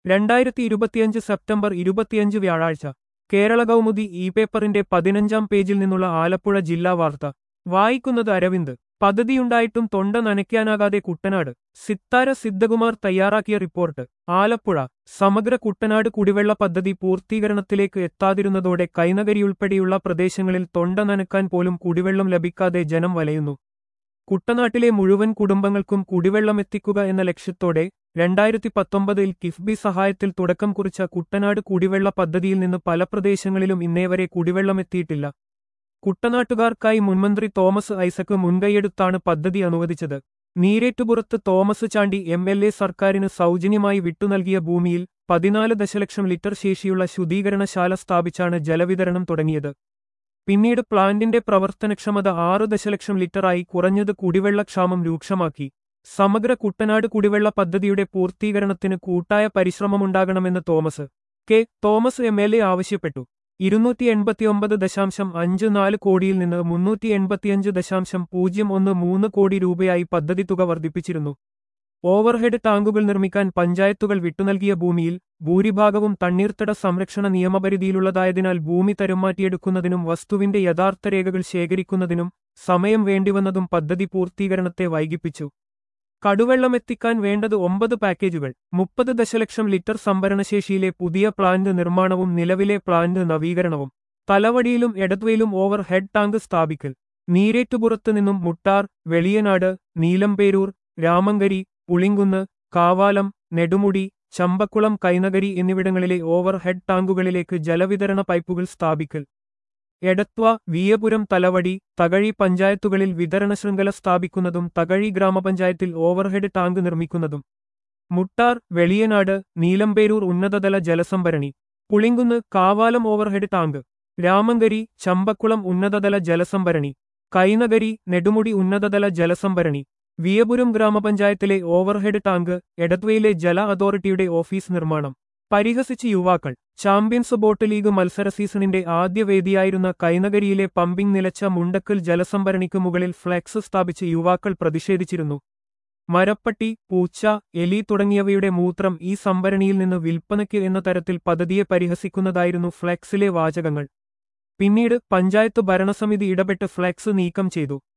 രണ്ടായിരത്തി ഇരുപത്തിയഞ്ച് സെപ്റ്റംബർ ഇരുപത്തിയഞ്ച് വ്യാഴാഴ്ച കേരള കൗമുദി ഇ പേപ്പറിന്റെ പതിനഞ്ചാം പേജിൽ നിന്നുള്ള ആലപ്പുഴ ജില്ലാ വാർത്ത വായിക്കുന്നത് അരവിന്ദ് പദ്ധതിയുണ്ടായിട്ടും തൊണ്ട നനയ്ക്കാനാകാതെ കുട്ടനാട് സിത്താര സിദ്ധകുമാർ തയ്യാറാക്കിയ റിപ്പോർട്ട് ആലപ്പുഴ സമഗ്ര കുട്ടനാട് കുടിവെള്ള പദ്ധതി പൂർത്തീകരണത്തിലേക്ക് എത്താതിരുന്നതോടെ കൈനകരിയുൾപ്പെടെയുള്ള പ്രദേശങ്ങളിൽ തൊണ്ട നനക്കാൻ പോലും കുടിവെള്ളം ലഭിക്കാതെ ജനം വലയുന്നു കുട്ടനാട്ടിലെ മുഴുവൻ കുടുംബങ്ങൾക്കും കുടിവെള്ളമെത്തിക്കുക എന്ന ലക്ഷ്യത്തോടെ രണ്ടായിരത്തി പത്തൊമ്പതിൽ കിഫ്ബി സഹായത്തിൽ തുടക്കം കുറിച്ച കുട്ടനാട് കുടിവെള്ള പദ്ധതിയിൽ നിന്ന് പല പ്രദേശങ്ങളിലും ഇന്നേവരെ കുടിവെള്ളമെത്തിയിട്ടില്ല കുട്ടനാട്ടുകാർക്കായി മുൻമന്ത്രി തോമസ് ഐസക് മുൻകൈയെടുത്താണ് പദ്ധതി അനുവദിച്ചത് നീരേറ്റുപുറത്ത് Thomas Chandy M L A സർക്കാരിന് സൗജന്യമായി വിട്ടുനൽകിയ ഭൂമിയിൽ പതിനാല് ദശലക്ഷം ലിറ്റർ ശേഷിയുള്ള ശുദ്ധീകരണശാല സ്ഥാപിച്ചാണ് ജലവിതരണം തുടങ്ങിയത് പിന്നീട് പ്ലാന്റിന്റെ പ്രവർത്തനക്ഷമത ആറ് ദശലക്ഷം ലിറ്ററായി കുറഞ്ഞത് കുടിവെള്ളക്ഷാമം രൂക്ഷമാക്കി സമഗ്ര കുട്ടനാട് കുടിവെള്ള പദ്ധതിയുടെ പൂർത്തീകരണത്തിന് കൂട്ടായ പരിശ്രമമുണ്ടാകണമെന്ന് Thomas K Thomas M L A ആവശ്യപ്പെട്ടു ഇരുന്നൂറ്റി എൺപത്തിയൊമ്പത് ദശാംശം അഞ്ച് നാല് കോടിയിൽ നിന്ന് മുന്നൂറ്റി എൺപത്തിയഞ്ച് ദശാംശം പൂജ്യം ഒന്ന് മൂന്ന് കോടി രൂപയായി പദ്ധതി തുക വർദ്ധിപ്പിച്ചിരുന്നു ഓവർഹെഡ് ടാങ്കുകൾ നിർമ്മിക്കാൻ പഞ്ചായത്തുകൾ വിട്ടുനൽകിയ ഭൂമിയിൽ ഭൂരിഭാഗവും തണ്ണീർത്തട സംരക്ഷണ നിയമപരിധിയിലുള്ളതായതിനാൽ ഭൂമി തരംമാറ്റിയെടുക്കുന്നതിനും വസ്തുവിന്റെ യഥാർത്ഥ രേഖകൾ ശേഖരിക്കുന്നതിനും സമയം വേണ്ടിവന്നതും പദ്ധതി പൂർത്തീകരണത്തെ വൈകിപ്പിച്ചു കടുവെള്ളമെത്തിക്കാൻ വേണ്ടത് ഒമ്പത് പാക്കേജുകൾ മുപ്പത് ദശലക്ഷം ലിറ്റർ സംഭരണശേഷിയിലെ പുതിയ പ്ലാന്റ് നിർമ്മാണവും നിലവിലെ പ്ലാന്റ് നവീകരണവും തലവടിയിലും എടത്വയിലും ഓവർ ഹെഡ് ടാങ്ക് സ്ഥാപിക്കൽ നീരേറ്റുപുറത്തു നിന്നും മുട്ടാർ വെളിയനാട് നീലംപേരൂർ രാമങ്കരി പുളിങ്കുന്ന് കാവാലം നെടുമുടി ചമ്പക്കുളം കൈനഗരി എന്നിവിടങ്ങളിലെ ഓവർ ഹെഡ് ടാങ്കുകളിലേക്ക് ജലവിതരണ പൈപ്പുകൾ സ്ഥാപിക്കൽ എടത്വ വിയപുരം തലവടി തകഴി പഞ്ചായത്തുകളിൽ വിതരണ ശൃംഖല സ്ഥാപിക്കുന്നതും തകഴി ഗ്രാമപഞ്ചായത്തിൽ ഓവർഹെഡ് ടാങ്ക് നിർമ്മിക്കുന്നതും മുട്ടാർ വെളിയനാട് നീലംപേരൂർ ഉന്നതതല ജലസംഭരണി പുളിങ്കുന്ന് കാവാലം ഓവർഹെഡ് ടാങ്ക് രാമങ്കരി ചമ്പക്കുളം ഉന്നതതല ജലസംഭരണി കൈനഗരി നെടുമുടി ഉന്നതതല ജലസംഭരണി വിയപുരം ഗ്രാമപഞ്ചായത്തിലെ ഓവർഹെഡ് ടാങ്ക് എടത്വയിലെ ജല അതോറിറ്റിയുടെ ഓഫീസ് നിർമ്മാണം പരിഹസിച്ച് യുവാക്കൾ ചാമ്പ്യൻസ് ബോട്ട് ലീഗ് മത്സര സീസണിന്റെ ആദ്യ വേദിയായിരുന്ന കൈനകരിയിലെ പമ്പിംഗ് നിലച്ച മുണ്ടക്കൽ ജലസംഭരണിക്ക് മുകളിൽ ഫ്ലെക്സ് സ്ഥാപിച്ച് യുവാക്കൾ പ്രതിഷേധിച്ചിരുന്നു മരപ്പട്ടി പൂച്ച എലി തുടങ്ങിയവയുടെ മൂത്രം ഈ സംഭരണിയിൽ നിന്ന് വിൽപ്പനയ്ക്ക് എന്ന തരത്തിൽ പദ്ധതിയെ പരിഹസിക്കുന്നതായിരുന്നു ഫ്ലെക്സിലെ വാചകങ്ങൾ പിന്നീട് പഞ്ചായത്ത് ഭരണസമിതി ഇടപെട്ട് ഫ്ലെക്സ് നീക്കം ചെയ്തു